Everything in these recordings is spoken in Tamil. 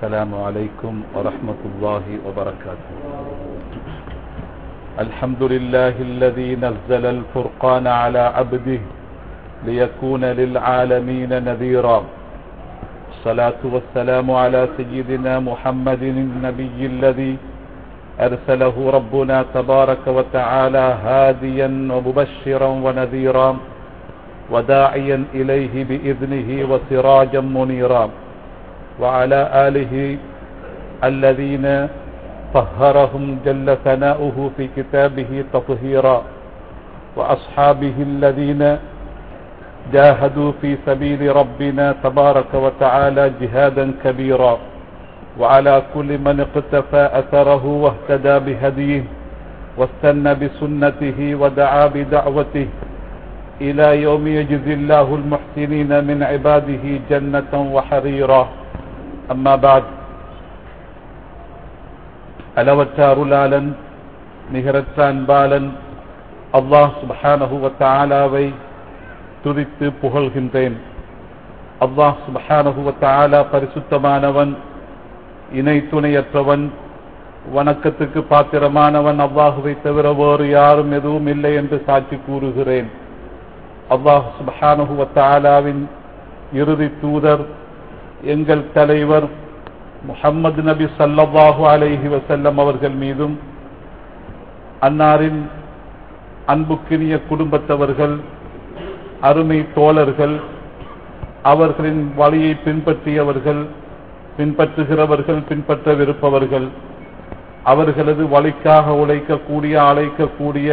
السلام عليكم ورحمة الله وبركاته الحمد لله الذي نزل الفرقان على عبده ليكون للعالمين نذيرا الصلاة والسلام على سيدنا محمد النبي الذي أرسله ربنا تبارك وتعالى هاديا ومبشرا ونذيرا وداعيا إليه بإذنه وسراجا منيرا وعلى آله الذين طهرهم جل ثناؤه في كتابه تطهيرا وأصحابه الذين جاهدوا في سبيل ربنا تبارك وتعالى جهادا كبيرا وعلى كل من اقتفى أثره واهتدى بهديه واستنى بسنته ودعا بدعوته إلى يوم يجزي الله المحسنين من عباده جنة وحريرا أما بعد அளவற்ற அருளாளன் நிகரற்ற அன்பாளன் அல்லாஹ் சுபஹானஹு வத்தாலாவை துதித்து புகழ்கின்றேன் அல்லாஹ் சுபஹானஹு வத்தாலா பரிசுத்தமானவன் இணை துணையற்றவன் வணக்கத்துக்கு பாத்திரமானவன் அல்லாஹுவை தவிர வேறு யாரும் எதுவும் இல்லை என்று சாட்சி கூறுகிறேன் அல்லாஹ் சுபஹானஹு வத்தாலாவின் இறுதி தூதர் எங்கள் தலைவர் முஹம்மது நபி சல்லல்லாஹு அலைஹி வசல்லம் அவர்கள் மீதும் அன்னாரின் அன்புக்கினிய குடும்பத்தவர்கள் அருமை தோழர்கள் அவர்களின் வழியை பின்பற்றியவர்கள் பின்பற்றுகிறவர்கள் பின்பற்றவிருப்பவர்கள் அவர்களது வழிக்காக உழைக்கக்கூடிய அழைக்கக்கூடிய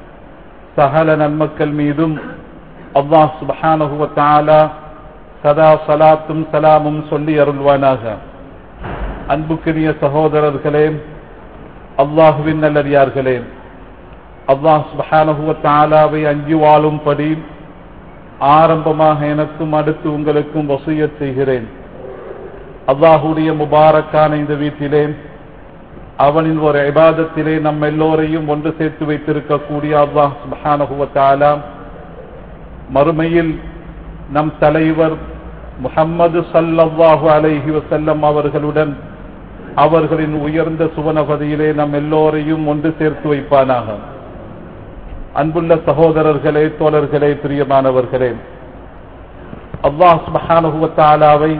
சகல நன்மக்கள் மீதும் அல்லாஹ் சுபஹானஹுவ தாலா சதா சலாத்தும் சலாமும் சொல்லி அருள்வானாக அன்புக்கினிய சகோதரர்களே அல்லாஹுவின் நல்லடியார்களே அல்லாஹ் சுபஹானஹுவ தாலாவை அஞ்சு வாழும்படி ஆரம்பமாக எனக்கும் அடுத்து உங்களுக்கும் வசூய செய்கிறேன் அல்லாஹுடைய முபாரக்கான இந்த வீட்டிலே அவனின் ஒரு இபாதத்திலே நம் எல்லோரையும் ஒன்று சேர்த்து வைத்திருக்கக்கூடிய அல்லாஹ் சுபஹானஹுவ தாலா மறுமையில் நம் தலைவர் முகம்மது சல்லல்லாஹு அலைஹி வசல்லம் அவர்களுடன் அவர்களின் உயர்ந்த சுவனபதியிலே நம் எல்லோரையும் ஒன்று சேர்த்து வைப்பானாக அன்புள்ள சகோதரர்களே தோழர்களே பிரியமானவர்களே அல்லாஹ் மகானுவத்தாலாவை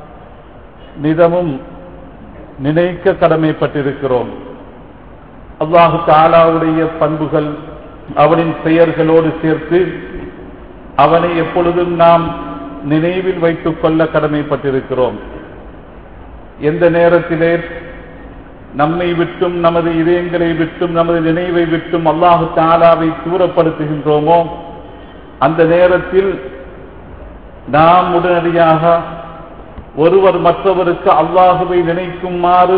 நிதமும் நினைக்க கடமைப்பட்டிருக்கிறோம் அல்லாஹு தாலாவுடைய பண்புகள் அவனின் பெயர்களோடு சேர்த்து அவனை எப்பொழுதும் நாம் நினைவில் வைத்துக் கொள்ள கடமைப்பட்டிருக்கிறோம் எந்த நேரத்திலே நம்மை விட்டும் நமது இதயங்களை விட்டும் நமது நினைவை விட்டும் அல்லாஹு தாலாவை தூரப்படுத்துகின்றோமோ அந்த நேரத்தில் நாம் உடனடியாக ஒருவர் மற்றவருக்கு அல்லாஹுவை நினைக்குமாறு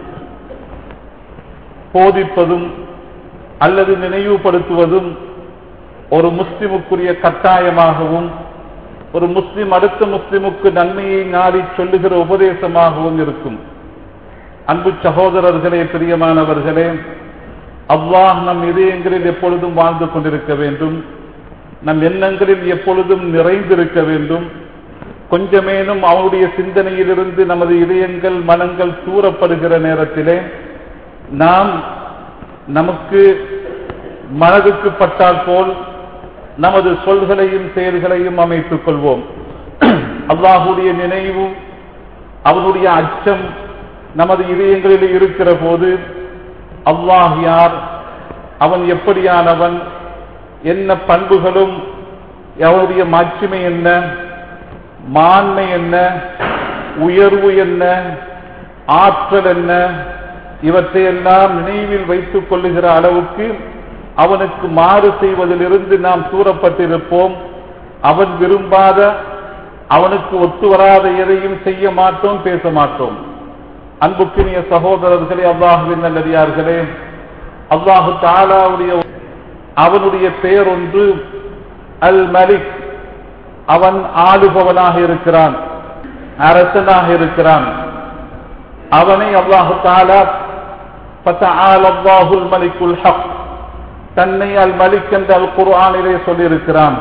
போதிப்பதும் அல்லது நினைவுபடுத்துவதும் ஒரு முஸ்லிமுக்குரிய கட்டாயமாகவும் ஒரு முஸ்லிம் அடுத்த முஸ்லிமுக்கு நன்மையை நாடி சொல்லுகிற உபதேசமாகவும் இருக்கும் அன்பு சகோதரர்களே பிரியமானவர்களே அல்லாஹ் நம் இதயங்களில் எப்பொழுதும் வாழ்ந்து கொண்டிருக்க வேண்டும் நம் எண்ணங்களில் எப்பொழுதும் நிறைந்திருக்க வேண்டும் கொஞ்சமேனும் அவனுடைய சிந்தனையிலிருந்து நமது இதயங்கள் மனங்கள் தூரப்படுகிற நேரத்திலே நாம் நமக்கு மனதுக்கு பட்டால் போல் நமது சொல்களையும் செயல்களையும் அமைத்துக் கொள்வோம் அல்லாஹுடைய நினைவு அவனுடைய அச்சம் நமது இதயங்களில் இருக்கிற போது அல்லாஹ் யார் அவன் எப்படியானவன் என்ன பண்புகளும் அவனுடைய மாட்சிமை என்ன மாண்மை என்ன உயர்வு என்ன ஆற்றல் என்ன இவற்றையெல்லாம் நினைவில் வைத்துக் கொள்ளுகிற அளவுக்கு அவனுக்கு மாறு செய்வதிலிருந்து நாம் தூரப்பட்டிருப்போம் அவன் விரும்பாத அவனுக்கு ஒத்து வராத எதையும் செய்ய மாட்டோம் பேச மாட்டோம் அன்புக்கினிய சகோதரர்களே அல்லாஹுவின் நல்லடியார்களே அல்லாஹு தாலாவுடைய அவனுடைய பெயர் ஒன்று அல் மலிக் அவன் ஆளுபவனாக இருக்கிறான் அரசனாக இருக்கிறான் அவனை அல்லாஹு தாலா அல்லாஹுல் மலிக்குல் ஹக் தன்னை அல் மலிக் என்று அல் குர்ஆனிலே சொல்லியிருக்கிறான்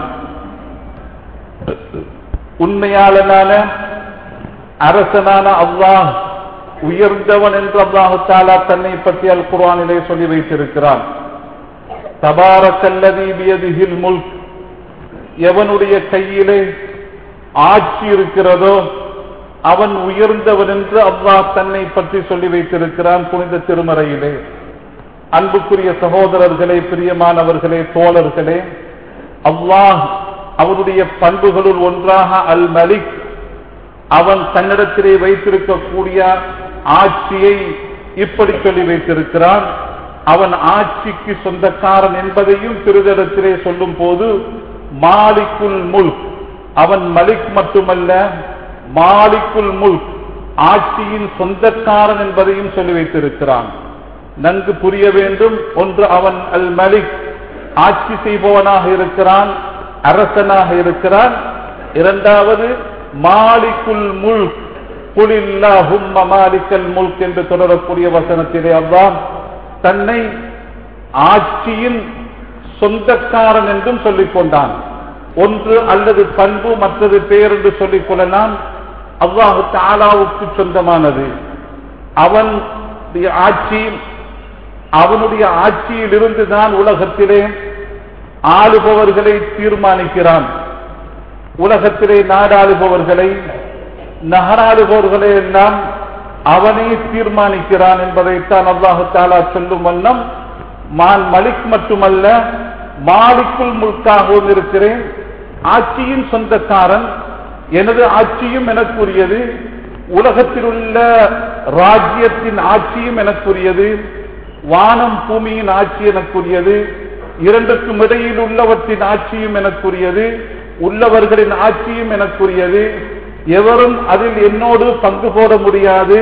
உண்மையாளனான அரசனான அல்லாஹ் உயர்ந்தவன் என்று அல்லாஹு தாலா தன்னை பற்றி அல் குர்ஆனிலே சொல்லி வைத்திருக்கிறான் தபாரக்கல்லதி பியதிஹில் முல்க் எவனுடைய கையிலே ஆட்சி இருக்கிறதோ அவன் உயர்ந்தவன் என்று அல்லாஹ் தன்னை பற்றி சொல்லி வைத்திருக்கிறான் புனித திருமறையிலே அன்புக்குரிய சகோதரர்களே பிரியமானவர்களே தோழர்களே அல்லாஹ் அவனுடைய பண்புகளுள் ஒன்றாக அல் மலிக் அவன் தன்னிடத்திலே வைத்திருக்கக்கூடிய ஆட்சியை இப்படி சொல்லி வைத்திருக்கிறான் அவன் ஆட்சிக்கு சொந்தக்காரன் என்பதையும் திருதடத்திலே சொல்லும் போது மாலிக்குல் முல்க் அவன் மலிக் மட்டுமல்ல மாலிக்குல் முல்க் ஆட்சியின் சொந்தக்காரன் என்பதையும் சொல்லி வைத்திருக்கிறான் நன்கு புரிய வேண்டும் ஒன்று அவன் அல் மலிக் ஆட்சி செய்பவனாக இருக்கிறான் அரசனாக இருக்கிறான் இரண்டாவது மாலிக்குல் முல்க் குலில்லாஹும் மாலிக்கல் முல்க் என்று தொடரக்கூடிய வசனத்திலே அல்லாஹ் தன்னை ஆட்சியின் சொந்தக்காரன் என்றும் சொல்லிக் கொண்டான் ஒன்று அல்லது பண்பு மற்றது பெயர் என்று சொல்லிக் கொள்ளலாம் அல்லாஹு தாலாவுக்கு சொந்தமானது அவன் ஆட்சி அவனுடைய ஆட்சியில் இருந்துதான் உலகத்திலே ஆளுபவர்களை தீர்மானிக்கிறான் உலகத்திலே நாடாளுபவர்களை நகராளுபவர்களை எல்லாம் அவனே தீர்மானிக்கிறான் என்பதைத்தான் அல்லாஹு தாலா சொல்லும் வண்ணம் மான் மலிக் மட்டுமல்ல மாலிக்குள் முழுக்காகவும் இருக்கிறேன் ஆட்சியின் சொந்தக்காரன் எனது ஆட்சியும் எனக்குரியது உலகத்தில் உள்ள ராஜ்யத்தின் ஆட்சியும் எனக்குரியது வானம் பூமியின் ஆட்சி எனக்குரியது இரண்டுக்கும் இடையில் உள்ளவற்றின் ஆட்சியும் எனக்குரியது உள்ளவர்களின் ஆட்சியும் எனக்குரியது எவரும் அதில் என்னோடு பங்கு போட முடியாது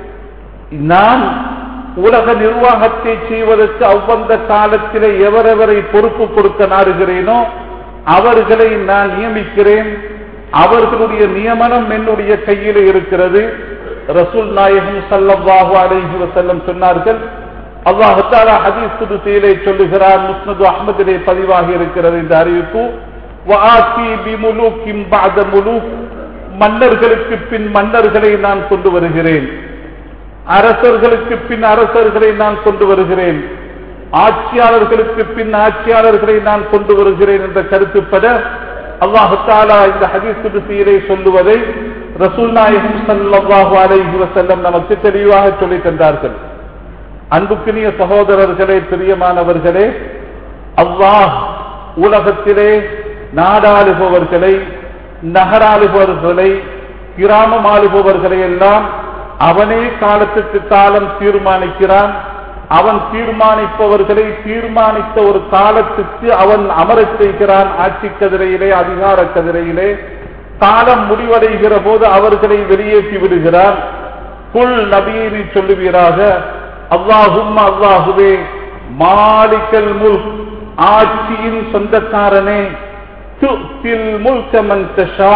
நான் உலக நிர்வாகத்தை செய்வதற்கு அவ்வந்த காலத்திலே எவரெவரை பொறுப்பு கொடுக்க நாடுகிறேனோ அவர்களை நான் நியமிக்கிறேன் அவர்களுடைய நியமனம் என்னுடைய கையில் இருக்கிறது ரசூல் நாயகம் சல்லல்லாஹு அலைஹி வஸல்லம் சொன்னார்கள் அல்லாஹு தஆலா ஹதீஸ் குதுசியிலே சொல்லுகிறார் முஸ்னது அஹ்மதிலே பதிவாகி இருக்கிறது இந்த அறிவிப்பு வஆத்தி பிமுலூக்கின் பஅத முலூக் மன்னர்களுக்கு பின் மன்னர்களை நான் கொண்டு வருகிறேன் அரசர்களுக்கு பின் அரசர்களை நான் கொண்டு வருகிறேன் ஆட்சியாளர்களுக்கு பின் ஆட்சியாளர்களை நான் கொண்டு வருகிறேன் என்ற கருத்துப்பட அல்லாஹு தாலா இந்த ஹதீஸ் குதுசியிலே சொல்லுவதை ரசூல் நாயகம் சல்லாஹு அலைஹி வஸல்லம் நமக்கு தெளிவாக சொல்லி தந்தார்கள் அன்புக்குரிய சகோதரர்களே பிரியமானவர்களே அல்லாஹ் உலகத்திலே நாடாளுபவர்களை நகராளுபவர்களை கிராமம் ஆளுபவர்களை எல்லாம் அவனே காலத்துக்கு காலம் தீர்மானிக்கிறான் அவன் தீர்மானிப்பவர்களை தீர்மானித்த ஒரு காலத்துக்கு அவன் அமரச் செய்கிறான் ஆட்சி கதிரையிலே அதிகார கதிரையிலே காலம் முடிவடைகிற போது அவர்களை வெளியேற்றி விடுகிறான் குல் நபியை சொல்லுவீராக அல்லாஹும் அல்லாஹுவே மாலிக்கல் முல் ஆட்சியின் சொந்தக்காரனே துத்தில் முல்கமன் தஷா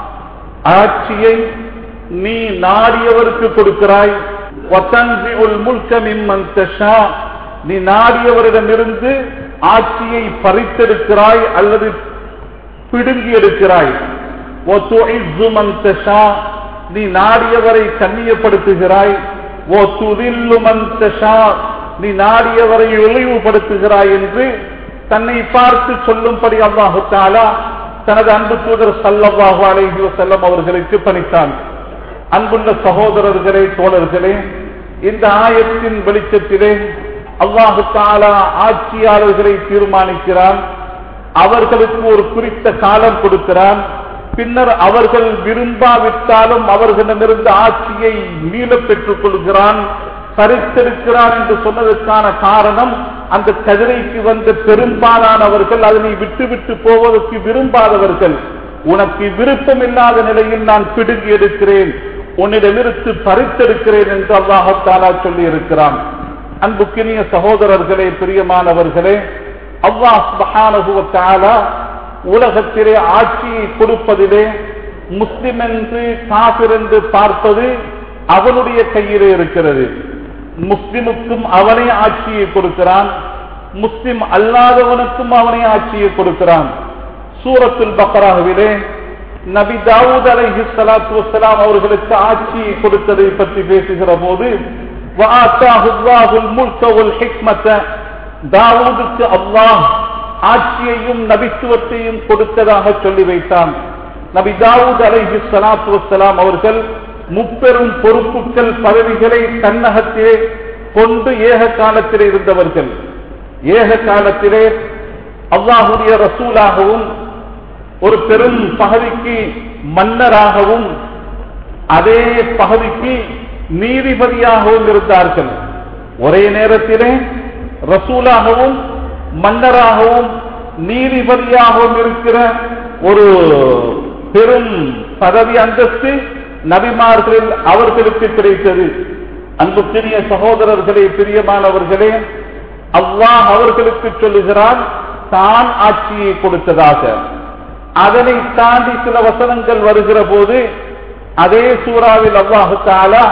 ஆட்சியை நீ நாடியவருக்கு கொடுக்கிறாய் வத்தன்சிஉல் முல்க மிம்மன் தஷா நீ நாடியவரிடமிருந்து ஆட்சியை பறித்தெடுக்கிறாய் அல்லது பிடுங்கி எடுக்கிறாய் ஒத்துஇஸ்ஸு மன் தஷா நீ நாடியவரை கண்ணியப்படுத்துகிறாய் ஓ துதில்லு மன் தஷா நீ நாடியவரை இழிவுபடுத்துகிறாய் என்று தன்னை பார்த்து சொல்லும்படி அல்லாஹு தாலா தனது அன்பு தூதர் சல்லல்லாஹு அலைஹி வஸல்லம் அவர்களுக்கு பணித்தான் அன்புள்ள சகோதரர்களே தோழர்களே இந்த ஆயத்தின் வெளிச்சத்திலே அல்லாஹு தாலா ஆட்சியாளர்களை தீர்மானிக்கிறான் அவர்களுக்கு ஒரு குறித்த காலம் கொடுக்கிறான் பின்னர் அவர்கள் விரும்பாவிட்டாலும் அவர்களிடமிருந்து ஆட்சியை மீள பெற்றுக் கொள்கிறான் பறித்திருக்கிறான் என்று சொன்னதற்கான காரணம் அந்த கதிரைக்கு வந்த பெரும்பாலானவர்கள் அதனை விட்டு விட்டு போவதற்கு விரும்பாதவர்கள் உனக்கு விருப்பம் இல்லாத நிலையில் நான் பிடுங்கி எடுக்கிறேன் உன்னிடமிருந்து பறித்தெடுக்கிறேன் என்று அல்லாஹத்தாலா சொல்லி இருக்கிறான் அன்புக்கினிய சகோதரர்களே பிரியமானவர்களே அல்லாஹ் சுபஹானஹுவத்தாலா உலகத்திலே ஆட்சியை கொடுப்பதிலே முஸ்லிம் என்று காபிர் என்று பார்ப்பது அவனுடைய கையிலே இருக்கிறது முஸ்லிமுக்கும் அவனே ஆட்சியை கொடுக்கிறான் முஸ்லிம் அல்லாதவனுக்கும் அவனே ஆட்சியை கொடுக்கிறான் சூரத்துல் பக்ராவிலே நபி தாவூத் அலைஹி ஸலாத்து வஸ்ஸலாம் அவர்களுக்கு ஆட்சியை கொடுத்ததை பற்றி பேசுகிற போது வஆத்தாஹு அல்லாஹுல் முல்க வல் ஹிக்மத தாவூதுக்கு அல்லாஹ் ஆட்சியையும் நபித்துவத்தையும் கொடுத்ததாக சொல்லி வைத்தான் நபி தாவூத் அலைஹி ஸலாத்து வஸ்ஸலாம் அவர்கள் முப்பெரும் பொறுப்புகள் பதவிகளை தன்னகத்திலே கொண்டு ஏக காலத்திலே இருந்தவர்கள் ஏக காலத்திலே அல்லாஹுடைய ரசூலாகவும் ஒரு பெரும் பகுதிக்கு மன்னராகவும் அதே பகுதிக்கு நீதிபதியாகவும் இருந்தார்கள் ஒரே நேரத்திலே ரசூலாகவும் மன்னராகவும் நீதிபதியாகவும் இருக்கிற ஒரு பெரும் பதவி அந்தஸ்து நபிமார்களில் அவர்களுக்கு கிடைத்தது அன்புக்குரிய சகோதரர்களே பிரியமானவர்களே அல்லாஹ் அவர்களுக்கு சொல்லுகிறான் தான் ஆட்சியை கொடுத்ததாக அதனை தாண்டி சில வசனங்கள் வருகிற போது அதே சூறாவில் அல்லாஹு தாலா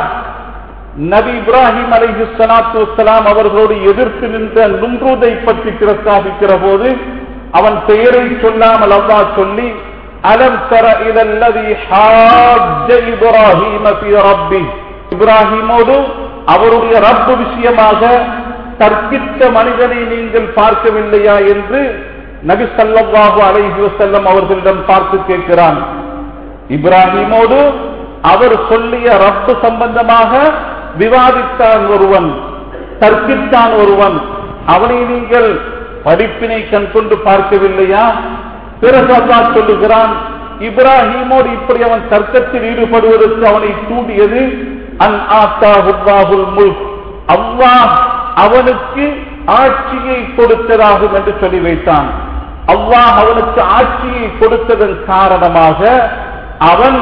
நபி இப்ராஹிம் அலைஹி ஸலாத்து வஸ்ஸலாம் அவர்களோடு எதிர்த்து நின்ற நும்ரூதை பற்றி பிரஸ்தாபிக்கிற போது அவன் பெயரை சொல்லாமல் அல்லாஹ் சொல்லி அலம் தர இலல்லதி ஹாஜ்ஜ இப்ராஹீம ஃபீ ரப்பி இப்ராஹிமோடு அவருடைய ரப்பு விஷயமாக தர்க்கித்த மனிதனை நீங்கள் பார்க்கவில்லையா என்று நபி ஸல்லல்லாஹு அலைஹி வஸல்லம் அவர்களிடம் பார்த்து கேட்கிறான் இப்ராஹிமோடு அவர் சொல்லிய ரப்பு சம்பந்தமாக விவாதித்தான் ஒருவன் தர்க்கித்தான் ஒருவன் அவனை நீங்கள் படிப்பினை கண்கொண்டு பார்க்கவில்லையா பிறகு அல்லாஹ் சொல்லுகிறான் இப்ராஹிமோடு இப்படி அவன் தர்க்கத்தில் ஈடுபடுவதற்கு அவனை தூண்டியது அன் ஆத்தாஹுல்லாஹுல் முல்க் அல்லாஹ் அவனுக்கு ஆட்சியை கொடுத்ததாகும் என்று சொல்லி வைத்தான் அல்லாஹ் அவனுக்கு ஆட்சியை கொடுத்ததன் காரணமாக அவன்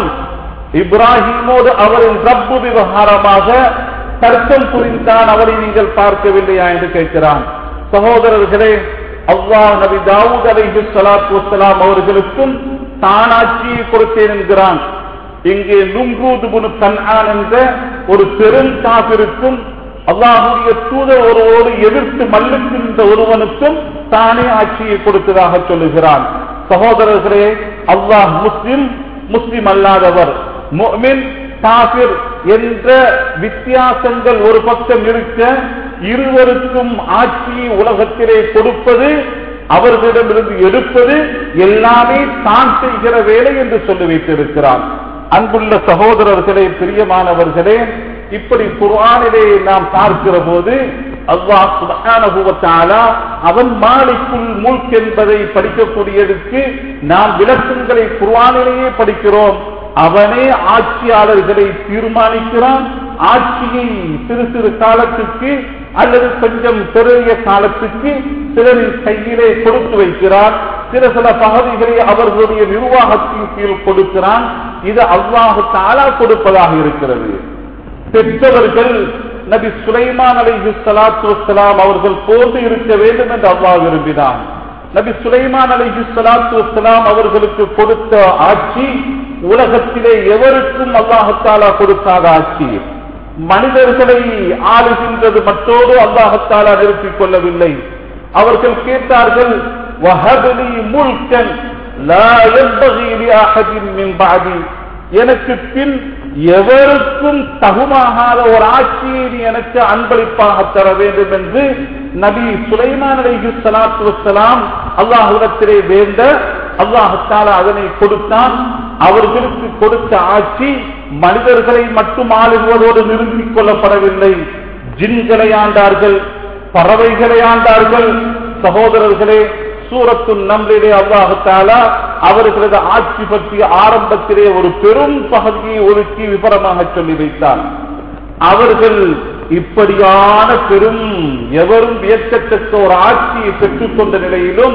இப்ராஹிமோடு அவரின் ரப்பு விவகாரமாக தர்க்கம் புரிந்தான் அவரை நீங்கள் பார்க்கவில்லையா என்று கேட்கிறான் சகோதரர்களே அல்லாஹ் நபி தாவூத் அலைஹி ஸலாத்து வஸ்ஸலாம் அவர்களுக்கும் தான் ஆட்சியை கொடுத்தேன் என்கிறான் இங்கே நும்ரூத் புனு கன்ஆன் என்ற ஒரு பெரும் காபிருக்கும் அல்லாஹுடைய தூதர் ஒருவோடு எதிர்த்து மல்லுக்கின்ற ஒருவனுக்கும் தானே ஆட்சியை கொடுத்ததாக சொல்லுகிறான் சகோதரர்களே அல்லாஹ் முஸ்லிம் முஸ்லிம் அல்லாதவர் முஃமின் காபிர் என்ற வித்தியாசங்கள் ஒரு பக்கம் இருக்க இருவருக்கும் ஆட்சியை உலகத்திலே கொடுப்பது அவர்களிடமிருந்து எடுப்பது எல்லாமே தான் செய்கிற வேலை என்று சொல்லி வைத்திருக்கிறான் அன்புள்ள சகோதரர்களே பிரியமானவர்களே இப்படி குர்ஆனிலே நாம் பார்க்கிற போது அல்லாஹ் சுப்ஹானஹு வ தஆலா அவன் மாலிக்குல் முல்க் என்பதை படிக்கக்கூடியதற்கு நாம் விளக்கங்களை குர்ஆனிலேயே படிக்கிறோம் அவனே ஆட்சியாளர்களை தீர்மானிக்கிறான் ஆட்சியை சிறு சிறு காலத்துக்கு அல்லது கொஞ்சம் பெரிய காலத்துக்கு சிலரின் கையிலே கொடுத்து வைக்கிறான் சில சில பகுதிகளை அவர்களுடைய நிர்வாகத்தின் கீழ் கொடுக்கிறான் இது அல்லாஹு தாலா கொடுப்பதாக இருக்கிறது பெற்றவர்கள் நபி சுலைமான் அலைஹி ஸலாத்து வஸ்ஸலாம் அவர்கள் போன்று இருக்க வேண்டும் என்று அல்லாஹ் விரும்பினான் நபி சுலைமான் அலைஹி ஸலாத்து வஸ்ஸலாம் அவர்களுக்கு கொடுத்த ஆட்சி உலகத்திலே எவருக்கும் அல்லாஹத்தாலா கொடுக்காத ஆட்சி மனிதர்களை ஆளுகின்றது மற்றோடு அல்லாஹத்தாலா நிறுத்திக் கொள்ளவில்லை அவர்கள் கேட்டார்கள் வஹபலி முல்கன் லா யன்பகி லிஅஹதின் மின் பஅதி எனக்கு பின் எவருக்கும் தகுமாகாத ஒரு ஆட்சியை நீ எனக்கு அன்பளிப்பாக தர வேண்டும் என்று நபி சுலைமான் அலைஹி ஸலாத்து வஸ்ஸலாம் அல்லாஹ்விடத்திலே வேண்ட அல்லாஹத்தால அதனை கொடுத்தான் அவர்களுக்கு கொடுத்த ஆட்சி மனிதர்களை மட்டும் ஆளுவதோடு நிறுத்திக் கொள்ளப்படவில்லை ஜின்களை ஆண்டார்கள் பறவைகளை ஆண்டார்கள் சகோதரர்களே சூரத்து நம்பிலே அல்லாஹாலா அவர்களது ஆட்சி பற்றி ஆரம்பத்திலே ஒரு பெரும் பகுதியை ஒதுக்கி விபரமாக சொல்லி வைத்தார் அவர்கள் இப்படியான பெரும் எவரும் வியக்கத்தக்க ஒரு ஆட்சியை பெற்றுக் கொண்ட நிலையிலும்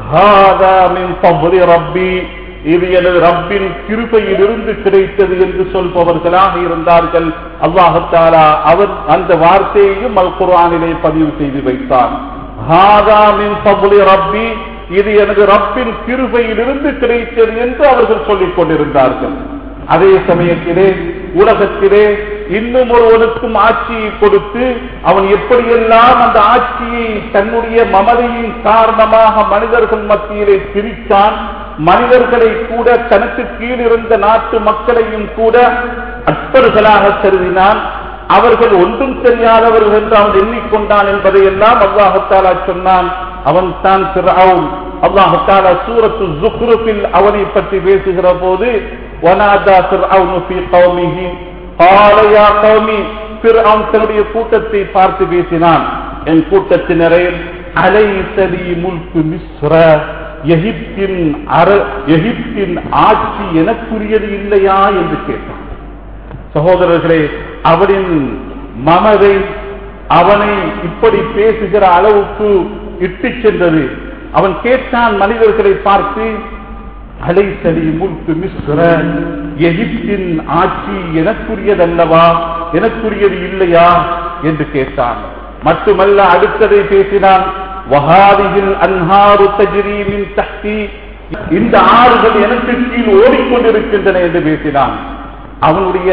"ஹாதா மின் ஃபضل ரப்பி இது எனது ரப்பின் கிருபையில் இருந்து கிடைத்தது என்று சொல்பவர்களாக இருந்தார்கள் அல்லாஹத்தாலா அவர் அந்த வார்த்தையையும் அல் குர்ஆனிலே பதிவு செய்து வைத்தார் "ஹாதா மின் ஃபضل ரப்பி இது எனது ரப்பின் கிருபையில் இருந்து கிடைத்தது என்று அவர்கள் சொல்லிக் கொண்டிருந்தார்கள் அதே சமயத்திலே உலகத்திலே இன்னும் ஒருவனுக்கும் ஆட்சியை கொடுத்து அவன் எப்படியெல்லாம் அந்த ஆட்சியை தன்னுடைய மமதையின் காரணமாக மனிதர்கள் மத்தியிலே பிரித்தான் மனிதர்களை கூட தனக்கு கீழ் இருந்த நாட்டு மக்களையும் கூட அற்பர்களாக கருதினான் அவர்கள் ஒன்றும் தெரியாதவர்கள் என்று அவன் எண்ணிக்கொண்டான் என்பதை எல்லாம் அல்லாஹத்தாலா சொன்னான் அவன் தான் பிறவுன் அல்லாஹத்தாலா சூரத்து ஜுக்ருஃபில் அவனை பற்றி பேசுகிற போது வனாதா பிறவுனு ஃபீ கௌமிஹி قال يا قوم பிறவுன் தன்னுடைய கூட்டத்தை பார்த்து பேசினான் என் கூட்டத்தினரே அலைசலி முல்கு மிஸ்ர எகிப்தின் அர எகிப்தின் ஆட்சி எனக்குரியது இல்லையா என்று கேட்டான் சகோதரர்களே அவனின் மமதை அவனை இப்படி பேசுகிற அளவுக்கு இட்டு சென்றது அவன் கேட்டான் மனிதர்களை பார்த்து அலைசலி முல்கு மிஸ்ர எகிப்தின் ஆட்சி எனக்குரியதல்லவா எனக்குரியது இல்லையா என்று கேட்டான் மட்டுமல்ல அடுத்ததை பேசினான் வஹாதியில் அன்ஹாரு தஜ்ரீமின் தஹ்தி இந்த ஆறுகள் எனக்கு கீழ் ஓடிக்கொண்டிருக்கின்றன என்று பேசினான் அவனுடைய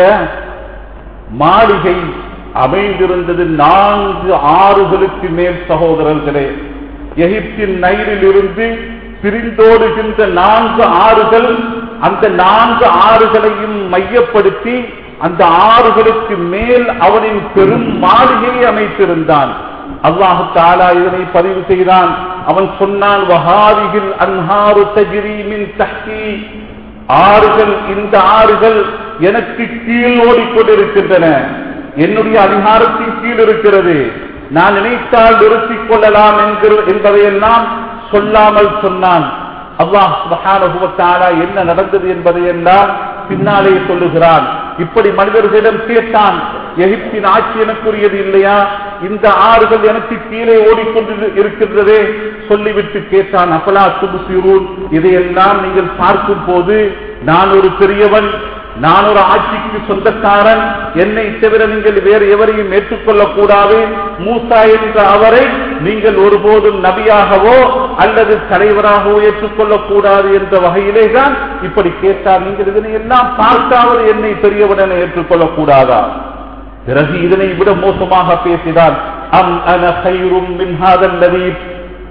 மாளிகை அமைந்திருந்தது நான்கு ஆறுகளுக்கு மேல் சகோதரர்களே எகிப்தின் நைரில் இருந்து பிரிந்தோடுகின்ற நான்கு ஆறுகள் அந்த நான்கு ஆறுகளையும் மையப்படுத்தி அந்த ஆறுகளுக்கு மேல் அவனின் பெரும் மாளிகையை அமைத்திருந்தான் அல்லாஹு தாலா இதனை பதிவு செய்தான் அவன் சொன்னான் வஹாரிகில் அன்ஹாரு தஜ்ரீமின் தஹ்தி ஆறுகள் இந்த ஆறுகள் எனக்கு கீழ் ஓடிக்கொண்டிருக்கின்றன என்னுடைய அதிகாரத்தின் கீழ் இருக்கிறது நான் நினைத்தால் நிறுத்திக் கொள்ளலாம் என்கிற என்பதையெல்லாம் சொல்லாமல் சொன்னான் அல்லாஹ் சுப்ஹானஹு வ தஆலா என்ன நடந்தது என்பதையெல்லாம் பின்னாலே சொல்லுகிறான் இப்படி மனிதர்களிடம் கேட்டான் எகிப்தின் ஆட்சி எனக்குரியது இல்லையா இந்த ஆறுகள் எனக்கு கீழே ஓடிக்கொண்டு இருக்கின்றதே சொல்லிவிட்டு கேட்டான் அபலா துபுசிரூன் இதையெல்லாம் நீங்கள் பார்க்கும் போது நான் ஒரு பெரியவன் நான் ஒரு ஆட்சிக்கு சொந்தக்காரன் என்னை தவிர நீங்கள் வேறு எவரையும் ஏற்றுக்கொள்ளக் கூடாது மூசா என்ற அவரை நீங்கள் ஒருபோதும் நபியாகவோ அல்லது தலைவராகவோ ஏற்றுக்கொள்ளக் கூடாது என்ற வகையிலே தான் இப்படி கேட்டார் நீங்கள் இதனை எல்லாம் பார்த்தாவது என்னை பெரியவன் என ஏற்றுக்கொள்ளக் கூடாதா பிறகு இதனை விட மோசமாக பேசினார் அம் அன ஹைரும் மின் ஹாதல் லதீப்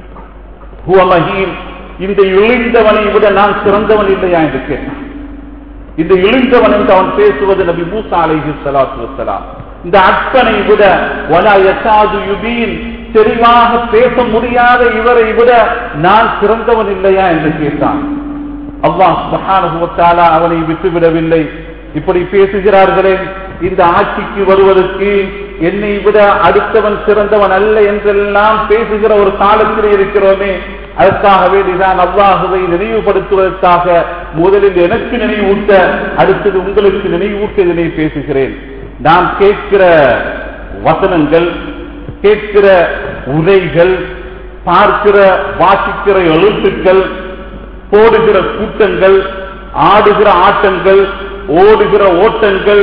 ஹுவ மஹீன் இந்த இழிந்தவனை விட நான் சிறந்தவன் இல்லையா என்று கேட்டான் இந்த இழிந்தவன் என்று அவன் பேசுவது நபி மூசா அலைஹி ஸலாத்து வஸலாம் இந்த அற்பனை விட வலா யசாது யுபீன் தெளிவாக பேச முடியாத இவரை விட நான் சிறந்தவன் இல்லையா என்று கேட்டான் அல்லாஹ் சுப்ஹானஹு வ தஆலா அவனை விட்டுவிடவில்லை இப்படி பேசுகிறார்களே இந்த ஆட்சிக்கு வருவதற்கு என்னை விட அடுத்தவன் சிறந்தவன் அல்ல என்றெல்லாம் பேசுகிற ஒரு காலத்தில் இருக்கிறோமே அதற்காக வேண்டிதான் அல்லாஹுவை நினைவுபடுத்துவதற்காக முதலில் எனக்கு நினைவூட்ட அடுத்தது உங்களுக்கு நினைவூட்ட இதனை பேசுகிறேன் நாம் கேட்கிற வசனங்கள் கேட்கிற உரைகள் பார்க்கிற வாசிக்கிற எழுத்துக்கள் போடுகிற கூட்டங்கள் ஆடுகிற ஆட்டங்கள் ஓடுகிற ஓட்டங்கள்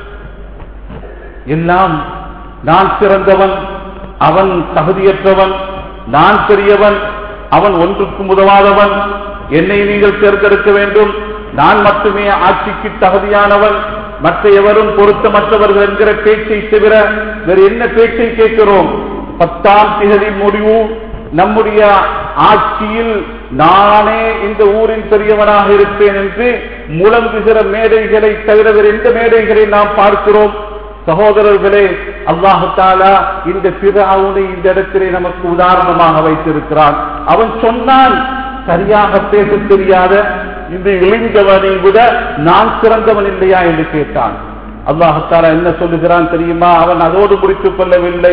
எல்லாம் நான் சிறந்தவன் அவன் தகுதியற்றவன் நான் பெரியவன் அவன் ஒன்றுக்கும் உதவாதவன் என்னை நீங்கள் தேர்ந்தெடுக்க வேண்டும் நான் மட்டுமே ஆட்சிக்கு தகுதியானவன் மற்ற எவரும் பொருத்தமற்றவர்கள் என்கிற பேச்சை தவிர வேறு என்ன பேச்சை கேட்கிறோம் பத்தாம் திகதி முடிவு நம்முடைய ஆட்சியில் நானே இந்த ஊரின் பெரியவனாக இருப்பேன் என்று முழங்குகிற மேடைகளை தவிர வேறு எந்த மேடைகளை நாம் பார்க்கிறோம் சகோதரர்களே அல்லாஹு தாலா இந்த பிறவுனை இந்த இடத்திலே நமக்கு உதாரணமாக வைத்திருக்கிறான் அவன் சொன்னான் சரியாக பேச தெரியாத இந்த இழிந்தவனை விட நான் சிறந்தவன் இல்லையா என்று கேட்டான் அல்லாஹு தாலா என்ன சொல்லுகிறான் தெரியுமா அவன் அதோடு முடித்துக் கொள்ளவில்லை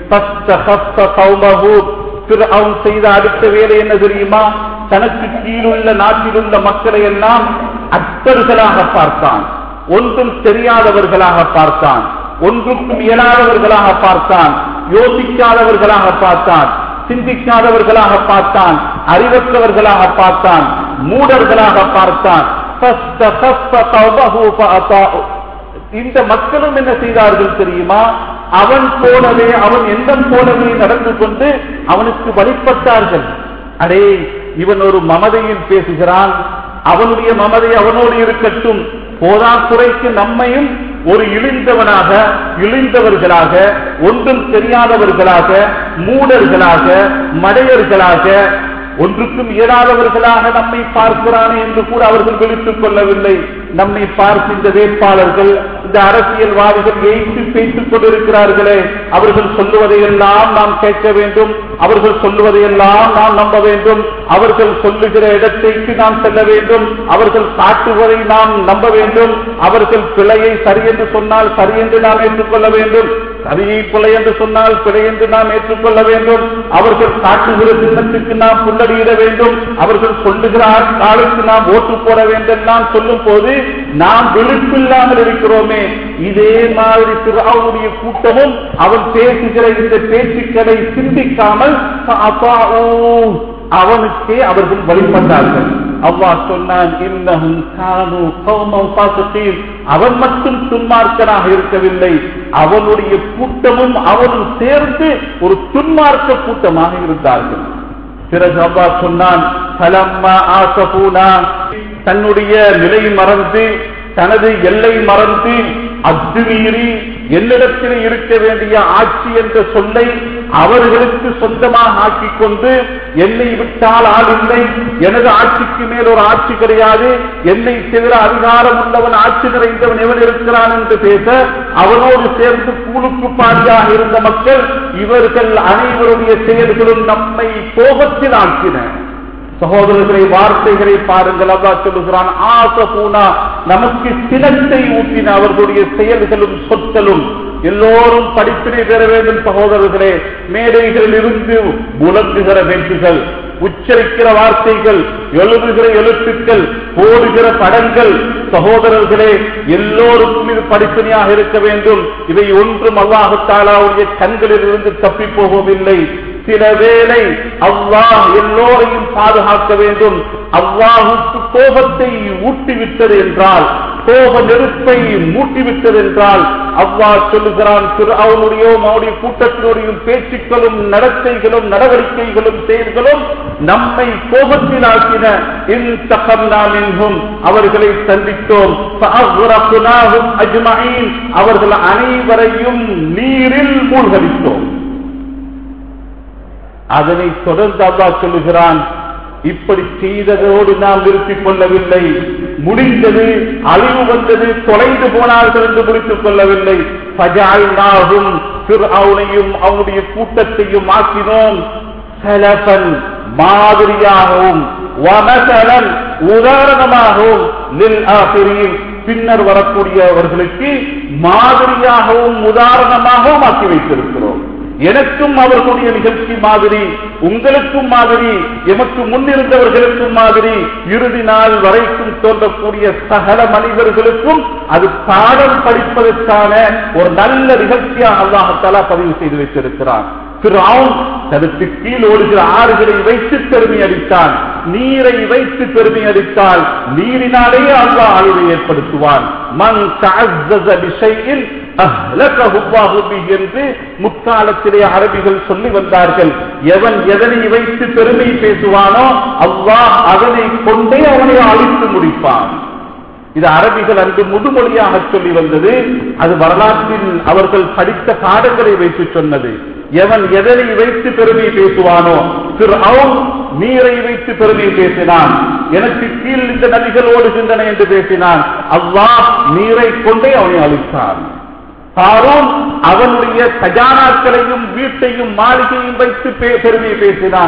அவன் செய்த அடுத்த வேலை என்ன தெரியுமா தனக்கு கீழுள்ள நாட்டிலுள்ள மக்களை எல்லாம் அற்பர்களாக பார்த்தான் ஒன்றும் தெரியாதவர்களாக பார்த்தான் ஒன்றுக்கும் இயலாதவர்களாக பார்த்தான் யோசிக்காதவர்களாக பார்த்தான் சிந்திக்காதவர்களாக பார்த்தான் அறிவற்றவர்களாக பார்த்தான் மூடர்களாக பார்த்தான் இந்த மக்களும் என்ன செய்தார்கள் தெரியுமா அவன் போலவே அவன் எந்த போலவே நடந்து கொண்டு அவனுக்கு வழிபட்டார்கள் அடே இவன் ஒரு மமதையில் பேசுகிறான் அவனுடைய மமதை அவனோடு இருக்கட்டும் போதாக்குறைக்கு நம்மையும் ஒரு இழிந்தவனாக இழிந்தவர்களாக ஒன்றும் தெரியாதவர்களாக மூடர்களாக மடையர்களாக ஒன்றுக்கும் இயலாதவர்களாக நம்மை பார்க்கிறானே என்று கூட அவர்கள் விழித்துக் கொள்ளவில்லை நம்மை பார்த்து இந்த வேட்பாளர்கள் இந்த அரசியல்வாதிகள் ஏய்த்து பேசிக் கொண்டிருக்கிறார்களே அவர்கள் சொல்லுவதையெல்லாம் நாம் கேட்க வேண்டும் அவர்கள் சொல்லுவதையெல்லாம் நாம் நம்ப வேண்டும் அவர்கள் சொல்லுகிற இடத்திற்கு நாம் செல்ல வேண்டும் அவர்கள் காட்டுவதை நாம் நம்ப வேண்டும் அவர்கள் பிழையை சரி என்று சொன்னால் சரி என்று நாம் ஏற்றுக்கொள்ள வேண்டும் சரியை பிழை என்று சொன்னால் பிழை என்று நாம் ஏற்றுக்கொள்ள வேண்டும் அவர்கள் காட்டுகிற சின்னத்துக்கு நாம் புல்லடியிட வேண்டும் அவர்கள் சொல்லுகிற ஆளுக்கு நாம் ஓட்டு போட வேண்டும் நாம் சொல்லும் போது நாம் விழிப்பில்லாமல் இருக்கிறோமே இதே மாதிரி அவனுடைய கூட்டமும் அவன் பேசுகிற இந்த பேச்சுக்களை சிந்திக்காமல் அவனுக்கே அவர்கள் வழிபட்டார்கள் அல்லாஹ் சொன்னான் இன்னஹும் கானு கௌமம் ஃபாசிகீன் அவன் மட்டும் துன்மார்க்கனாக இருக்கவில்லை அவனுடைய கூட்டமும் அவனும் சேர்ந்து ஒரு துன்மார்க்க கூட்டமாக இருந்தார்கள் பிறகு அல்லாஹ் சொன்னான் ஃபலம்மா ஆசபூனா தன்னுடைய நிலை மறந்து தனது எல்லை மறந்து அத்துமீறி என்னிடத்தில் இருக்க வேண்டிய ஆட்சி என்ற சொல்லை அவர்களுக்கு சொந்தமாக ஆக்கிக் கொண்டு என்னை விட்டால் ஆள் இல்லை எனது ஆட்சிக்கு மேல் ஒரு ஆட்சி கிடையாது என்னை தவிர அதிகாரம் உள்ளவன் ஆட்சி நிறைந்தவன் எவன் இருக்கிறான் என்று பேச அவனோடு சேர்ந்து கூலுக்கு பாடியாக இருந்த மக்கள் இவர்கள் அனைவருடைய செயல்களும் நம்மை கோபத்தில் ஆக்கின சகோதரர்களை வார்த்தைகளை பாருங்கள் அல்லா சொல்லுகிறான் ஆச பூனா நமக்கு சினத்தை ஊட்டின அவர்களுடைய செயல்களும் சொற்களும் எல்லோரும் படிப்பினை பெற வேண்டும் சகோதரர்களே மேடைகளில் இருந்து முழங்குகிற வெற்றுகள் உச்சரிக்கிற வார்த்தைகள் எழுதுகிற எழுத்துக்கள் போடுகிற படங்கள் சகோதரர்களே எல்லோருக்கும் இது படிப்பினையாக இருக்க வேண்டும் இவை ஒன்றும் அல்லாஹத்தாலாவுடைய கண்களில் இருந்து தப்பி போகவில்லை சில வேளை அல்லாஹ் எல்லோரையும் பாதுகாக்க வேண்டும் அல்லாஹுக்கு கோபத்தை ஊட்டிவிட்டது என்றால் கோப நெருப்பை மூட்டிவிட்டது என்றால் அல்லாஹ் சொல்லுகிறான் அவனுடைய அவனுடைய கூட்டத்தினுடைய பேச்சுக்களும் நடத்தைகளும் நடவடிக்கைகளும் செயல்களும் நம்மை கோபத்தில் ஆக்கின என்றும் அவர்களை சந்தித்தோம் அவர்கள் அனைவரையும் நீரில் மூழ்கடித்தோம் அதனை தொடர்ந்து அல்லா சொல்லுகிறான் இப்படி செய்ததோடு நாம் நிறுத்திக் கொள்ளவில்லை முடிந்தது அழிவு வந்தது தொலைந்து போனார்கள் என்று முடித்துக் கொள்ளவில்லை பஜாயினாகும் அவனையும் அவனுடைய கூட்டத்தையும் ஆக்கினோம் செலபன் மாதிரியாகவும் வனசலன் உதாரணமாகவும் நில் ஆசிரியில் பின்னர் வரக்கூடியவர்களுக்கு மாதிரியாகவும் உதாரணமாகவும் ஆக்கி வைத்திருக்கிறோம் எனக்கும் அவர்களுடைய நிகழ்ச்சி மாதிரி உங்களுக்கும் மாதிரி எமக்கு முன்னிருந்தவர்களுக்கும் மாதிரி இறுதி நாள் வரைக்கும் தோன்றக்கூடிய சகல மனிதர்களுக்கும் அது பாடம் படிப்பதற்கான ஒரு நல்ல நிகழ்ச்சியாக அல்லாஹாலா பதிவு செய்து வைத்திருக்கிறான் தனக்கு கீழ் ஓடுகிற ஆறுகளை வைத்து பெருமை அடித்தான் நீரை வைத்து பெருமை அடித்தால் நீரினாலேயே அல்லாஹ் அழிவை ஏற்படுத்துவான் மண் விஷயில் என்று முற்காலத்திலே அரபிகள் சொல்லி வந்தார்கள் எவன் எதனை வைத்து பெருமை பேசுவானோ அல்லாஹ் அதனை கொண்டே அவனை அழித்து முடிப்பான் இது அரபிகள் அன்று முதுமொழியாக சொல்லி வந்தது அது வரலாற்றில் அவர்கள் படித்த பாடங்களை வைத்து சொன்னது எவன் எதனை வைத்து பெருமை பேசுவானோ திரு அவன் நீரை வைத்து பெருமை பேசினான் எனக்கு கீழ் இந்த நதிகள் ஓடுகின்றன என்று பேசினான் அல்லாஹ் நீரை கொண்டே அவனை அழித்தான் காரோன் அவனுடைய கஜானாக்களையும் வீட்டையும் மாளிகையும் வைத்து பெருமை பேசினான்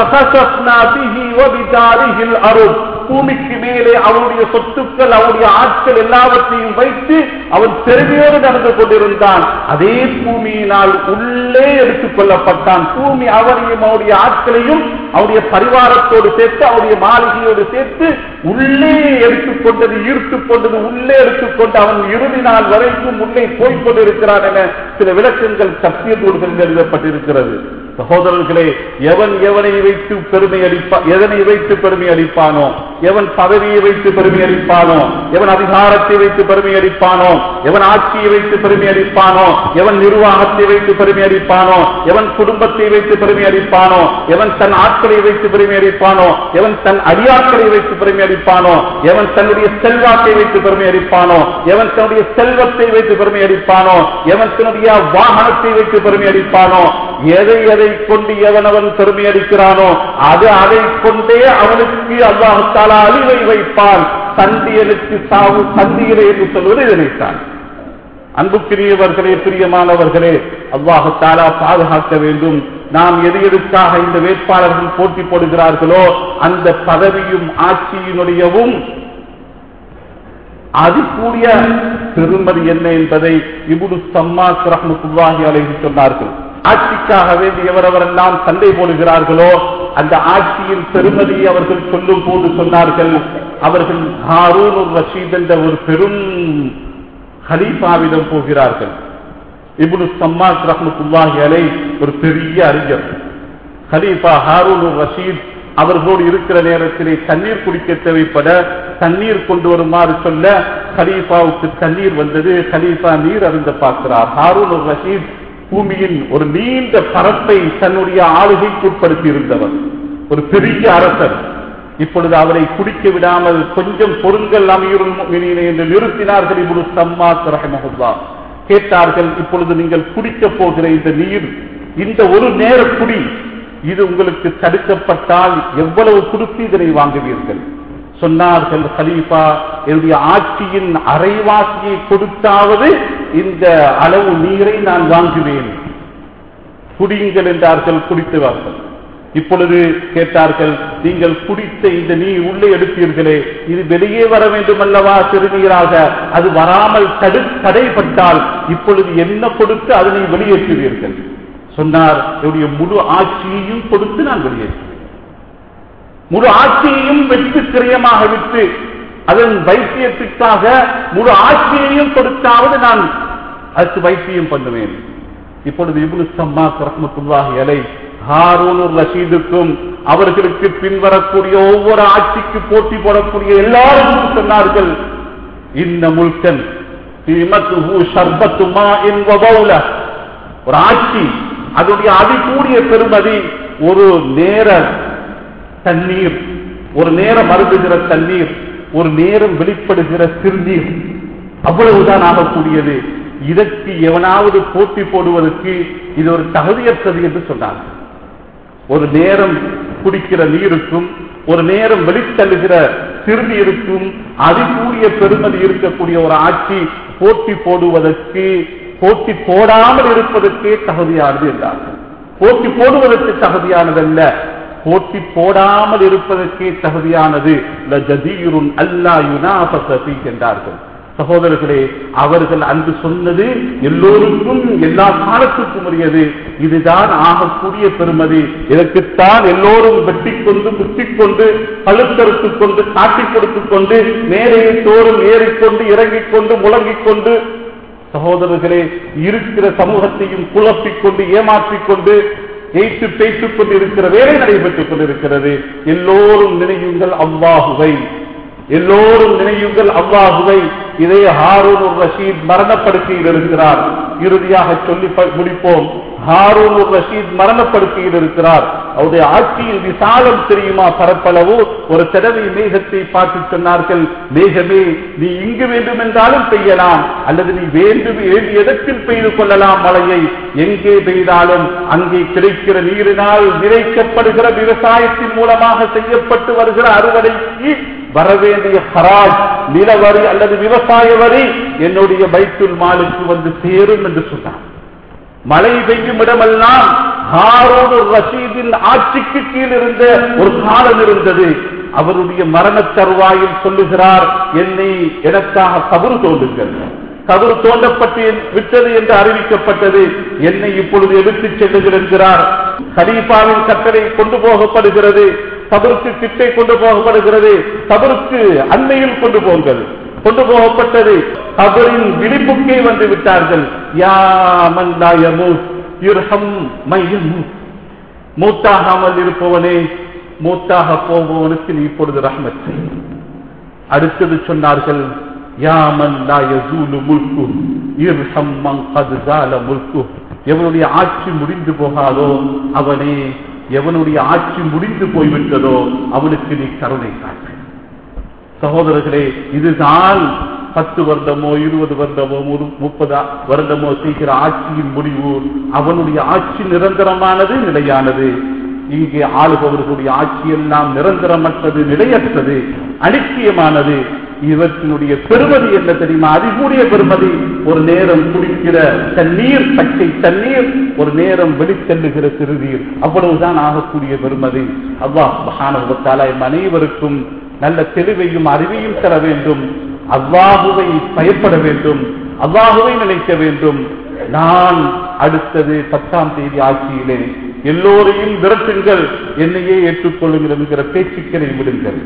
அருள் பூமிக்கு மேலே அவனுடைய சொத்துக்கள் அவனுடைய ஆட்கள் எல்லாவற்றையும் வைத்து அவன் பெருமையோடு நடந்து கொண்டிருந்தான் அதே பூமியினால் உள்ளே எடுத்துக் கொள்ளப்பட்டான் பூமி அவனையும் அவருடைய ஆட்களையும் அவருடைய பரிவாரத்தோடு சேர்த்து அவருடைய மாளிகையோடு சேர்த்து உள்ளே எடுத்துக்கொண்டது ஈர்த்துக் கொண்டது உள்ளே எடுத்துக்கொண்டு அவன் இறுதி நாள் வரைக்கும் உள்ளே போய்க் கொண்டிருக்கிறான் என சில விளக்கங்கள் சத்திய நூல்களில் எழுதப்பட்டிருக்கிறது சகோதரர்களே எவன் எவனை வைத்து பெருமை அளிப்பா எதனை வைத்து பெருமை அளிப்பானோ எவன் பதவியை வைத்து பெருமை அளிப்பானோ எவன் அதிகாரத்தை வைத்து பெருமை அளிப்பானோ எவன் ஆட்சியை வைத்து பெருமை அளிப்பானோ எவன் நிர்வாகத்தை வைத்து பெருமை அளிப்பானோ எவன் குடும்பத்தை வைத்து பெருமை அளிப்பானோ எவன் தன் ஆட்களை வைத்து பெருமை அளிப்பானோ எவன் தன் அடியாட்களை வைத்து பெருமை அளிப்பானோ எவன் தன்னுடைய செல்வாக்கை வைத்து பெருமை அளிப்பானோ எவன் தன்னுடைய செல்வத்தை வைத்து பெருமை அளிப்பானோ எவன் தன்னுடைய வாகனத்தை வைத்து பெருமை அளிப்பானோ எதை எதை கொண்டு எவனவன் பெருமை அடிக்கிறானோ அது அதை கொண்டே அவனுக்கு அல்லாஹால அழிவை வைப்பான் சந்தியனுக்கு சாவு சந்தியிலே என்று சொல்வது இதனைத்தான் அன்புக்குரியவர்களே பிரியமானவர்களே அல்லாஹு தாலா பாதுகாக்க வேண்டும் நாம் எது எதுக்காக இந்த வேட்பாளர்கள் போட்டி போடுகிறார்களோ அந்த பதவியும் ஆட்சியினுடையவும் அது கூடிய பெருமதி என்ன என்பதை இபுடு சம்மாஸ் ரஹ்மத்துல்லாஹி அலைஹி சொன்னார்கள் ஆட்சிக்காக வேண்டி எவரவரெல்லாம் சண்டை போடுகிறார்களோ அந்த ஆட்சியின் பெருமதியை அவர்கள் சொல்லும் போது சொன்னார்கள் அவர்கள் ஹாரூன் ரஷீத் என்ற ஒரு பெரும் ஹலீஃபாவிடம் போகிறார்கள் இப்னு சம்மாஸ் ரஹ்மத்துல்லாஹி அலை ஒரு பெரிய அறிஞர் ஹலீஃபா ஹாரூன் ரஷீத் அவர்களோடு இருக்கிற நேரத்திலே தண்ணீர் குடிக்க தேவைப்பட தண்ணீர் கொண்டு வருமாறு சொல்ல ஹலீஃபாவுக்கு தண்ணீர் வந்தது ஹலீஃபா நீர் அருந்த பார்க்கிறார் ஹாரூன் ரஷீத் பூமியின் ஒரு நீண்ட பரப்பை தன்னுடைய ஆளுகைக்கு உட்படுத்தி இருந்தவர் ஒரு பெரிய அரசர் இப்பொழுது அவரை குடிக்க விடாமல் கொஞ்சம் பொருங்கள் அமீருல் முஃமினீன் என்று நிறுத்தினார்கள் இப்பொழுது சம்மாத் ரஹமஹுல்லா கேட்டார்கள் இப்பொழுது நீங்கள் குடிக்க போகிற இந்த நீர் இந்த ஒரு நேர குடி இது உங்களுக்கு தடுக்கப்பட்டால் எவ்வளவு கொடுத்து இதனை வாங்குவீர்கள் சொன்னார்கள் ஹலீஃபா என்னுடைய ஆட்சியின் அரைவாசியை கொடுத்தாவது இந்த அளவு நீரை நான் வாங்குவேன் குடியுங்கள் என்றார்கள் குடித்துவார்கள் இப்பொழுது கேட்டார்கள் நீங்கள் குடித்த இந்த நீர் உள்ளே எடுத்தீர்களே இது வெளியே வர வேண்டும் அல்லவா சிறுநீராக அது வராமல் தடு தடைப்பட்டால் இப்பொழுது என்ன கொடுத்து அதனை வெளியேற்றுவீர்கள் சொன்னார் என்னுடைய முழு ஆட்சியையும் கொடுத்து நான் வெளியேற்றுவேன் முழு ஆட்சியையும் வெற்றி கிரயமாக விட்டு அதன் வைத்தியத்துக்காக முழு ஆட்சியையும் கொடுத்தாவது நான் அதுக்கு வைத்தியம் பண்ணுவேன் இப்பொழுது இபுல் சம்மா ரஹ்மத்துல்லாஹி அலை ஹாரூன் ரஷீதுக்கும் அவர்களுக்கு பின்வரக்கூடிய ஒவ்வொரு ஆட்சிக்கு போட்டி போடக்கூடிய எல்லாரும் சொன்னார்கள் இந்த முல்கன் ஒரு ஆட்சி அதனுடைய அதிகூடிய பெருமதி ஒரு நேர தண்ணீர் ஒரு நேரம் அருந்துகிற தண்ணீர் ஒரு நேரம் வெளிப்படுகிற சிறுநீர் அவ்வளவுதான் ஆகக்கூடியது இதற்கு எவனாவது போட்டி போடுவதற்கு இது ஒரு தகுதியற்றது என்று சொன்னார்கள் ஒரு நேரம் குடிக்கிற நீருக்கும் ஒரு நேரம் வெளித்தள்ளுகிற சிறுநீருக்கும் அதிகூடிய பெருமதி இருக்கக்கூடிய ஒரு ஆட்சி போட்டி போடுவதற்கு போட்டி போடாமல் இருப்பதற்கே தகுதியானது என்றார்கள் போட்டி போடுவதற்கு தகுதியானதல்ல போட்டி போடாமல் இருப்பதற்கே தகுதியானது அல்லா யுனாஃபி என்றார்கள் சகோதரர்களே அவர்கள் அன்று சொன்னது எல்லோருக்கும் எல்லா காலத்துக்கும் உரியது இதுதான் ஆகக்கூடிய பெருமதி இதற்குத்தான் எல்லோரும் வெட்டி கொண்டு குத்திக் கொண்டு பழுத்தறுத்துக் கொண்டு காட்டிக் கொடுத்துக் கொண்டு மேலே தோறும் ஏறிக்கொண்டு இறங்கிக் கொண்டு முழங்கிக் கொண்டு சகோதரர்களே இருக்கிற சமூகத்தையும் குழப்பிக் கொண்டு ஏமாற்றிக் கொண்டு ஏற்று பேசிக் கொண்டு இருக்கிற வேலை நடைபெற்றுக் கொண்டிருக்கிறது எல்லோரும் நினையுங்கள் அவ்வாகுவை எல்லோரும் நினையுங்கள் அவ்வாகுவை இதே ஹாரூன் ரஷீத் மரணப்படுக்கையில் இருக்கிறார் இறுதியாக சொல்லி முடிப்போம் ஹாரூன் ரஷீத் மரணப்படுக்கையில் இருக்கிறார் அவருடைய ஆட்சியில் விசாலம் தெரியுமா பரப்பளவு ஒரு தடவை மேகத்தை பார்த்து சொன்னார்கள் மேகமே நீ இங்கு வேண்டும் என்றாலும் பெய்யலாம் அல்லது நீ வேண்டும் வேண்டிய இடத்தில் பெய்து கொள்ளலாம் மழையை எங்கே பெய்தாலும் அங்கே கிடைக்கிற நீரினால் நிறைக்கப்படுகிற விவசாயத்தின் மூலமாக செய்யப்பட்டு வருகிற அறுவடைக்கு வரவேண்டிய ஹராஜ் நிலவரி அல்லது விவசாய வரி என்னுடைய பைத்துல் மாலுக்கு வந்து சேரும் என்று சொன்னார் மழை பெய்யும் இடமெல்லாம் ஹாரோடு ரஷீதின் ஆட்சிக்கு கீழ் இருந்த ஒரு காலம் இருந்தது அவருடைய மரண தருவாயில் சொல்லுகிறார் என்னை எனக்காக கபரு தோண்டுங்கள் கபரு தோண்டப்பட்டு விட்டது என்று அறிவிக்கப்பட்டது என்னை இப்பொழுது எடுத்துச் செல்லுங்கள் என்கிறார் ஹலீஃபாவின் கட்டளை கொண்டு போகப்படுகிறது கபருக்கு கிட்டே கொண்டு போகப்படுகிறது கபருக்கு அண்மையில் கொண்டு போங்கள் கொண்டு போகப்பட்டது கபரின் விழிப்புக்கே வந்து விட்டார்கள் மூத்தாகாமல் இருப்பவனே மூத்தாக போபவனுக்கு நீ இப்பொழுது ரஹ்மத் அடுத்தது சொன்னார்கள் யாமன் லா யசூலு முல்கு இர்ஹம் மன் கத் ஜால முல்கு எவனுடைய ஆட்சி முடிந்து போகாதோ அவனே எவனுடைய ஆட்சி முடிந்து போய்விட்டதோ அவனுக்கு நீ கருணை காட்டு சகோதரர்களே இதுதான் பத்து வருடமோ இருபது வருடமோ ஒரு முப்பது வருடமோ செய்கிற ஆட்சியின் முடிவு அவனுடைய ஆட்சி நிரந்தரமானது நிலையானது இங்கே ஆளுபவர்களுடைய ஆட்சி எல்லாம் நிரந்தரமற்றது நிலையற்றது அனித்தியமானது இவற்றினுடைய பெருமதி என்ன தெரியுமா அதிகூடிய பெருமதி ஒரு நேரம் குடிக்கிற தண்ணீர் பச்சை தண்ணீர் ஒரு நேரம் வெளிச்செல்லுகிற சிறுநீர் அவ்வளவுதான் ஆகக்கூடிய பெருமதி அல்லாஹ் மகானவத்தால எம் அனைவருக்கும் நல்ல தெளிவையும் அறிவையும் தர வேண்டும் அல்லாஹுவை பயப்பட வேண்டும் அல்லாஹுவை நினைக்க வேண்டும் நான் அடுத்தது பத்தாம் தேதி ஆட்சியிலே எல்லோரையும் விரட்டுங்கள் என்னையே ஏற்றுக்கொள்ளுங்கள் என்கிற பேச்சுக்களை விடுங்கள்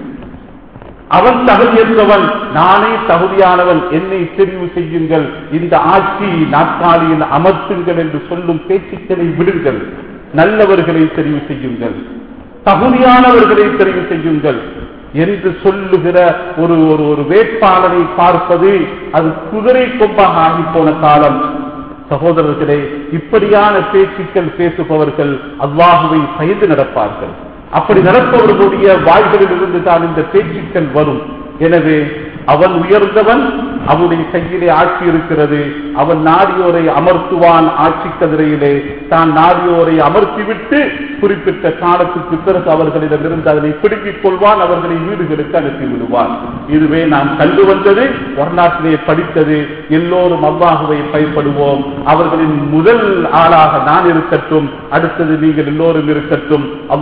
அவன் தகுதியற்றவன் நானே தகுதியானவன் என்னை தெரிவு செய்யுங்கள் இந்த ஆட்சி நாற்காலியில் அமர்த்துங்கள் என்று சொல்லும் பேச்சுக்களை விடுங்கள் நல்லவர்களை தெரிவு செய்யுங்கள் தகுதியானவர்களை தெரிவு செய்யுங்கள் என்று சொல்லுகிற ஒரு ஒரு ஒரு வேட்பாளரை பார்ப்பது அது குதிரை கொம்பாக ஆகி போன காலம் சகோதரர்களே இப்படியான பேச்சுக்கள் பேசுபவர்கள் அல்லாஹுவை பயந்து நடப்பார்கள் அப்படி நடப்பவர்களுடைய வாய்களில் இருந்து தான் இந்த பேச்சுக்கள் வரும் எனவே அவன் உயர்ந்தவன் அவனுடைய கையிலே ஆட்சி இருக்கிறது அவன் நாடியோரை அமர்த்துவான் ஆட்சி கதிரையிலே தான் நாடியோரை அமர்த்திவிட்டு குறிப்பிட்ட காலத்துக்கு பிறகு அவர்களிடமிருந்து அதனை பிடுங்கிக் கொள்வான் அவர்களை வீடுகளுக்கு அனுப்பி விடுவான் இதுவே நாம் கண்டு வந்தது வரலாற்றிலே படித்தது எல்லோரும் அவ்வாகுவை பயப்படுவோம் அவர்களின் முதல் ஆளாக நான் இருக்கட்டும் அடுத்தது நீங்கள் எல்லோரும் இருக்கட்டும்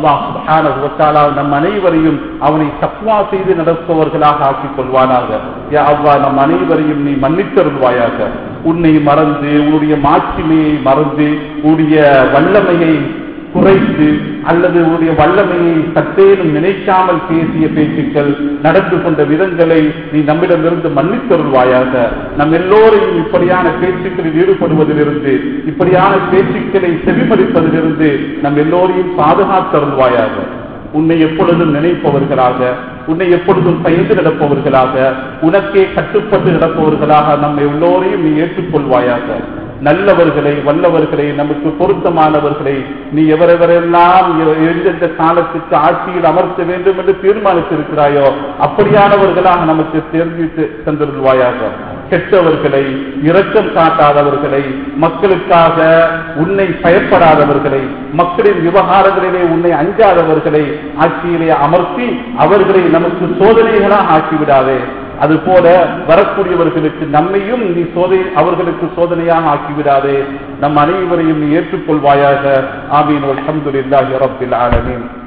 அல்லாஹ் நம் அனைவரையும் அவனை தக்குவா செய்து நடப்பவர்களாக ஆக்கிக் கொள்வானாக யா அவ்வா நம் அனைவரையும் நீ மன்னித்தருள்வாயாக உன்னை மறந்து உன்னுடைய மாட்சிமையை மறந்து உன்னுடைய வல்லமையை குறைத்து அல்லது உன்னுடைய வல்லமையை சற்றேனும் நினைக்காமல் பேசிய பேச்சுக்கள் நடந்து கொண்ட விதங்களை நீ நம்மிடமிருந்து மன்னித்தருள்வாயாக நம் எல்லோரையும் இப்படியான பேச்சுக்களில் ஈடுபடுவதிலிருந்து இப்படியான பேச்சுக்களை செவிமதிப்பதிலிருந்து நம் எல்லோரையும் பாதுகாத்தருள்வாயாக உன்னை எப்பொழுதும் நினைப்பவர்களாக உன்னை எப்பொழுதும் பயந்து நடப்பவர்களாக உனக்கே கட்டுப்பட்டு நடப்பவர்களாக நம்மை எல்லோரையும் நீ ஏற்றுக்கொள்வாயாக நல்லவர்களை வல்லவர்களை நமக்கு பொருத்தமானவர்களை நீ எவரெவரெல்லாம் எந்தெந்த காலத்துக்கு ஆட்சியில் அமர்த்த வேண்டும் என்று தீர்மானித்திருக்கிறாயோ அப்படியானவர்களாக நமக்கு தெரிவித்து தந்திருவாயாக கெட்டவர்களை இரக்கம் காட்டாதவர்களை மக்களுக்காக உன்னை பயப்படாதவர்களை மக்களின் விவகாரங்களிலே உன்னை அஞ்சாதவர்களை ஆட்சியிலே அமர்த்தி அவர்களை நமக்கு சோதனைகளாக ஆக்கிவிடாதே அதுபோல வரக்கூடியவர்களுக்கு நம்மையும் நீ சோதனை அவர்களுக்கு சோதனையாக ஆக்கிவிடாதே நம் அனைவரையும் நீ ஏற்றுக்கொள்வாயாக ஆமீன் அல்ஹம்துலில்லாஹி ரப்பில் ஆலமீன்